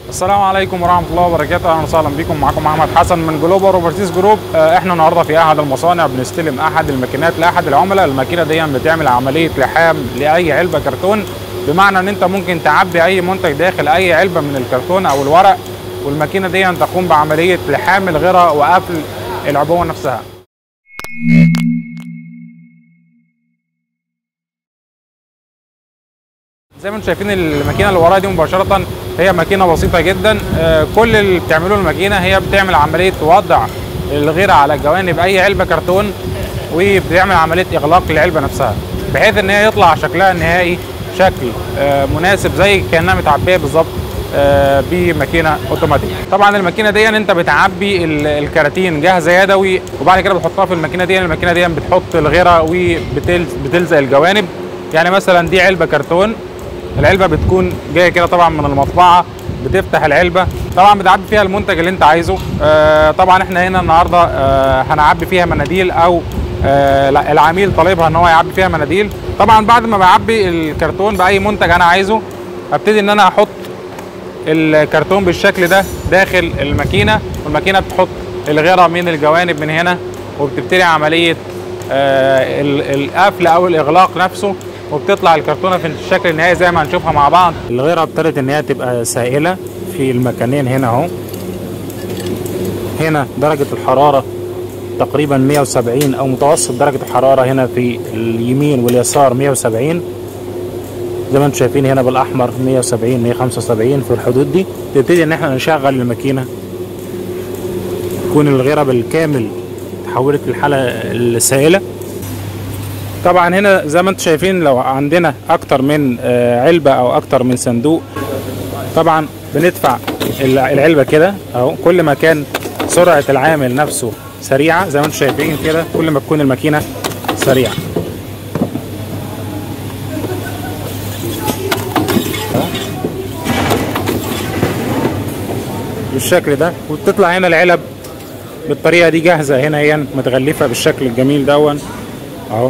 السلام عليكم ورحمه الله وبركاته اهلا وسهلا بكم معاكم محمد حسن من جلوبال اوفرسيز جروب آه، احنا النهارده في احد المصانع بنستلم احد الماكينات لاحد العملاء الماكينه دي بتعمل عمليه لحام لاي علبه كرتون بمعنى ان انت ممكن تعبي اي منتج داخل اي علبه من الكرتون او الورق والماكينه دي تقوم بعمليه لحام الغرة وقفل العبوه نفسها زي ما انتم شايفين الماكينه اللي ورايا دي مباشره هي ماكينه بسيطه جدا آه، كل اللي بتعمله الماكينه هي بتعمل عمليه وضع الغيره على جوانب اي علبه كرتون وبتعمل عمليه اغلاق للعلبه نفسها بحيث ان هي يطلع شكلها النهائي شكل آه، مناسب زي كانها متعبيه بالظبط آه، بماكينه اوتوماتيك طبعا الماكينه دي انت بتعبي ال- الكراتين جاهزه يدوي وبعد كده بتحطها في الماكينه دي الماكينه دي بتحط الغيره وبتلزق الجوانب يعني مثلا دي علبه كرتون العلبه بتكون جايه كده طبعا من المطبعه بتفتح العلبه طبعا بتعبي فيها المنتج اللي انت عايزه آه طبعا احنا هنا النهارده آه هنعبي فيها مناديل او آه لا، العميل طالبها ان هو يعبي فيها مناديل طبعا بعد ما بعبي الكرتون باي منتج انا عايزه ابتدي ان انا احط الكرتون بالشكل ده داخل الماكينه والماكينه بتحط الغيره من الجوانب من هنا وبتبتدي عمليه آه، ال- القفل او الاغلاق نفسه وبتطلع الكرتونه في الشكل النهائي زي ما هنشوفها مع بعض الغيره ابتدت ان هي تبقى سائله في المكانين هنا اهو هنا درجه الحراره تقريبا 170 او متوسط درجه الحراره هنا في اليمين واليسار 170 زي ما انتم شايفين هنا بالاحمر 170 175 في الحدود دي تبتدي ان احنا نشغل الماكينه تكون الغيره بالكامل تحولت للحاله السائله طبعا هنا زي ما انتم شايفين لو عندنا اكتر من آه، علبه او اكتر من صندوق طبعا بندفع الع- العلبه كده اهو كل ما كان سرعه العامل نفسه سريعه زي ما انتم شايفين كده كل ما تكون الماكينه سريعه بالشكل ده وبتطلع هنا العلب بالطريقه دي جاهزه هنا هي متغلفه بالشكل الجميل دون اهو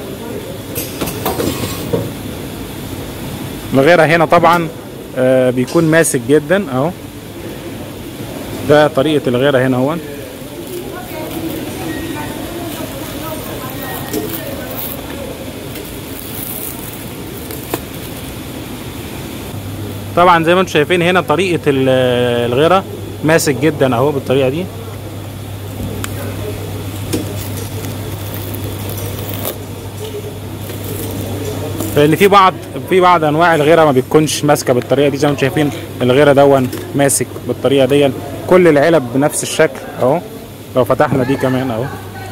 الغيره هنا طبعا آه بيكون ماسك جدا اهو ده طريقه الغيره هنا هو طبعا زي ما انتم شايفين هنا طريقه ال- الغيره ماسك جدا اهو بالطريقه دي لان في بعض في بعض انواع الغيره ما بتكونش ماسكه بالطريقه دي زي ما انتم شايفين الغيره دون ماسك بالطريقه دي كل العلب بنفس الشكل اهو لو فتحنا دي كمان اهو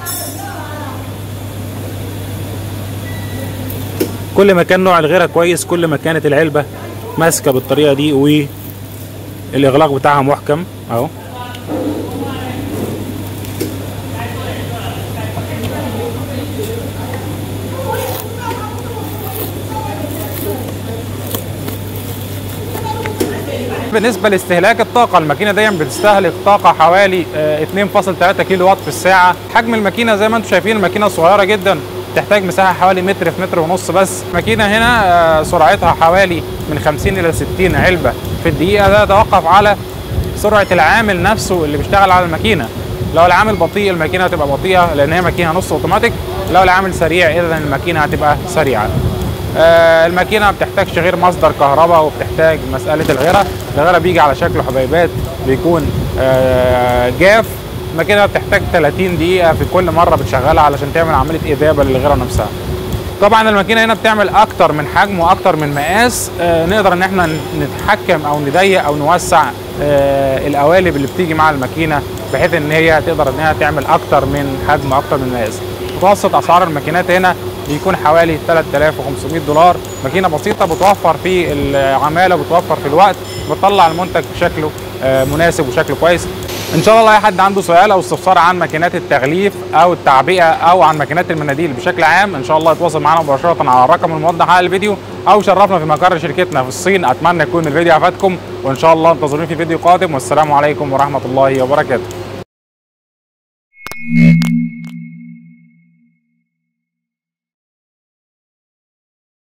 كل ما كان نوع الغيره كويس كل ما كانت العلبه ماسكه بالطريقه دي والاغلاق بتاعها محكم اهو بالنسبه لاستهلاك الطاقه الماكينه دي بتستهلك طاقه حوالي آه، 2.3 كيلو وات في الساعه حجم الماكينه زي ما انتم شايفين الماكينه صغيره جدا تحتاج مساحه حوالي متر في متر ونص بس الماكينه هنا آه، سرعتها حوالي من 50 الى 60 علبه في الدقيقه ده يتوقف على سرعه العامل نفسه اللي بيشتغل على الماكينه لو العامل بطيء الماكينه هتبقى بطيئه لان هي ماكينه نص اوتوماتيك لو العامل سريع اذا الماكينه هتبقى سريعه آه، الماكينه ما بتحتاجش غير مصدر كهرباء وبتحتاج مساله الغيره الغيره بيجي على شكل حبيبات بيكون آه، جاف الماكينه بتحتاج 30 دقيقه في كل مره بتشغلها علشان تعمل عمليه اذابه للغيره نفسها طبعا الماكينه هنا بتعمل اكتر من حجم واكتر من مقاس آه، نقدر ان احنا نتحكم او نضيق او نوسع آه، القوالب اللي بتيجي مع الماكينه بحيث ان هي تقدر ان هي تعمل اكتر من حجم اكتر من مقاس متوسط اسعار الماكينات هنا بيكون حوالي 3500 دولار ماكينه بسيطه بتوفر في العماله بتوفر في الوقت بتطلع المنتج بشكله آه، مناسب وشكله كويس ان شاء الله اي حد عنده سؤال او استفسار عن ماكينات التغليف او التعبئه او عن ماكينات المناديل بشكل عام ان شاء الله يتواصل معنا مباشره على الرقم الموضح على الفيديو او شرفنا في مقر شركتنا في الصين اتمنى يكون الفيديو افادكم وان شاء الله انتظروني في فيديو قادم والسلام عليكم ورحمه الله وبركاته